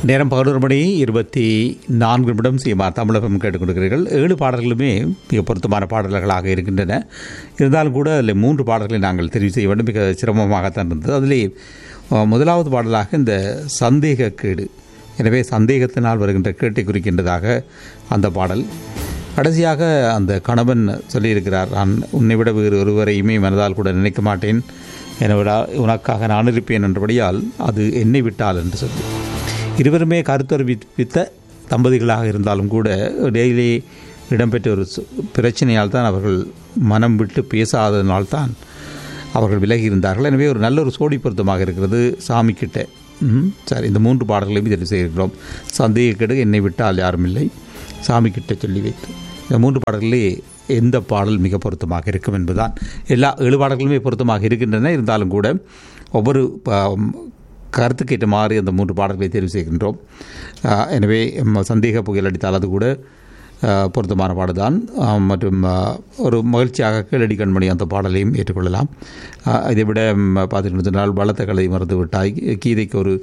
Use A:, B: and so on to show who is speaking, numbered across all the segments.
A: நேரம் பதினோரு மணி இருபத்தி நான்கு நிமிடம் சீமார் தமிழகம் கேட்டுக்கொண்டிருக்கிறீர்கள் ஏழு பாடல்களுமே மிக பொருத்தமான பாடல்களாக இருக்கின்றன இருந்தாலும் கூட அதில் மூன்று பாடல்களை நாங்கள் தெரிவு செய்ய வேண்டும் மிக சிரமமாகத்தான் இருந்தது அதிலே அஹ், முதலாவது பாடலாக இந்த சந்தேக கேடு எனவே சந்தேகத்தினால் வருகின்ற கேட்டை குறிக்கின்றதாக அந்த பாடல் கடைசியாக அந்த கணவன் சொல்லியிருக்கிறார் நான் உன்னை விட வேறு ஒருவரையுமே மனதால் கூட நினைக்க மாட்டேன் என விட உனக்காக நான் இருப்பேன் என்றபடியால் அது என்னை விட்டால் என்று சொல்லி இருவருமே கருத்தறிவித்த தம்பதிகளாக இருந்தாலும் கூட இடையிலே இடம்பெற்ற ஒரு சு- பிரச்சனையால் தான் அவர்கள் மனம் விட்டு பேசாததனால் தான் அவர்கள் விலகி இருந்தார்கள் எனவே ஒரு நல்ல ஒரு சோடி பொருத்தமாக இருக்கிறது சாமி கிட்ட ம், சரி இந்த மூன்று பாடல்களையும் தெரிவு செய்திருக்கிறோம் சந்தேக கெடு என்னை விட்டால் யாரும் இல்லை சாமி கிட்ட சொல்லி வைத்து இந்த மூன்று பாடல்களே எந்த பாடல் மிக பொருத்தமாக இருக்கும் என்பதுதான் எல்லா ஏழு பாடல்களுமே பொருத்தமாக இருக்கின்றன இருந்தாலும் கூட ஒவ்வொரு ப- கருத்துக்கேற்ற மாறி அந்த மூன்று பாடல்களை தேர்வு செய்கின்றோம் ஆஹ் எனவே ம், சந்தேக புயல் அடித்தால் அது கூட ஆஹ், பொருத்தமான பாடுதான் ஆஹ், மற்றும் ஆஹ், ஒரு மகிழ்ச்சியாக கீழடி கண்மணி அந்த பாடலையும் ஏற்றுக்கொள்ளலாம் ஆஹ், இதை விட ம், பார்த்துட்டு சொன்னால் பலத்த கலை மறந்து விட்டாய் கீதைக்கு ஒரு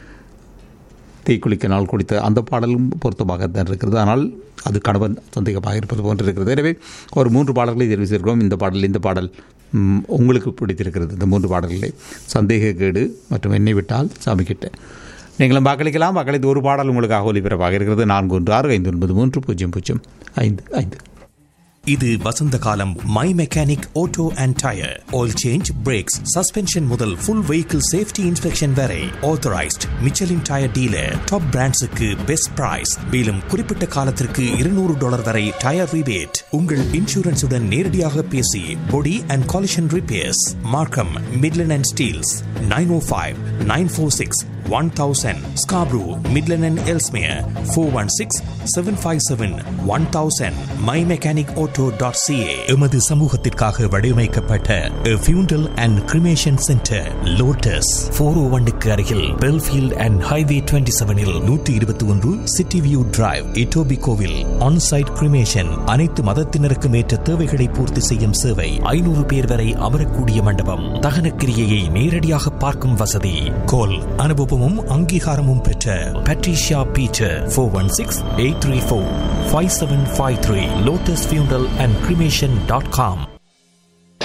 A: தீக்குளிக்க நாள் குடித்த அந்த பாடலும் பொருத்தமாக தான் இருக்கிறது ஆனால் அது கணவன் சந்தேகமாக இருப்பது போன்று இருக்கிறது எனவே ஒரு மூன்று பாடல்களை தெரிவு செய்கிறோம் இந்த பாடல் இந்த பாடல் ம், உங்களுக்கு பிடித்திருக்கிறது இந்த மூன்று பாடல்களை சந்தேக கேடு மற்றும் என்னை விட்டால் சாமி கிட்ட நீங்களும் வாக்களிக்கலாம் வாக்களித்து ஒரு பாடல் உங்களுக்காக ஒலிபரப்பாக இருக்கிறது நான்கு ஒன்று ஆறு ஐந்து ஒன்பது மூன்று பூஜ்ஜியம் பூஜ்ஜியம் ஐந்து ஐந்து
B: இது வசந்த காலம் my mechanic auto and tyre oil change brakes suspension முதல் ஃபுல் வெஹிக்கிள் சேஃப்டி இன்ஸ்பெக்ஷன் வரை authorised Michelin tyre dealer top பிராண்ட்ஸுக்கு பெஸ்ட் பிரைஸ் மேலும் குறிப்பிட்ட காலத்திற்கு இருநூறு டாலர் வரை டயர் ரிபேட் உங்கள் இன்சூரன்ஸுடன் நேரடியாக பேசி body and collision repairs Markham Midland and Steeles nine O five nine four six one thousand Scarborough Midland and Ellesmere four one six seven five seven one thousand my mechanic auto dot CA எமது சமூகத்திற்காக வடிவமைக்கப்பட்ட funeral and cremation centre Lotus four O ஒன்னுக்கு அருகில் Belfield and highway twenty செவனில் நூற்றி இருபத்தி ஒன்று city view drive இட்டோபி கோவில் ஆன்சைட் கிரிமேஷன் அனைத்து மதத்தினருக்கும் ஏற்ற தேவைகளை பூர்த்தி செய்யும் சேவை ஐநூறு பேர் வரை அமரக்கூடிய மண்டபம் தகனக்கிரியையை நேரடியாக பார்க்கும் வசதி கோல் அனுபவமும் அங்கீகாரமும் பெற்ற Patricia Peter four one six eight three four five seven five three Lotus funeral and cremation dot com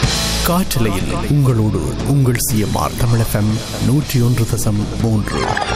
C: காற்றலையில் உங்களோடு உங்கள் சிஎம்ஆர் தமிழ் எஃப்எம் நூற்றி ஒன்று தசம் மூன்று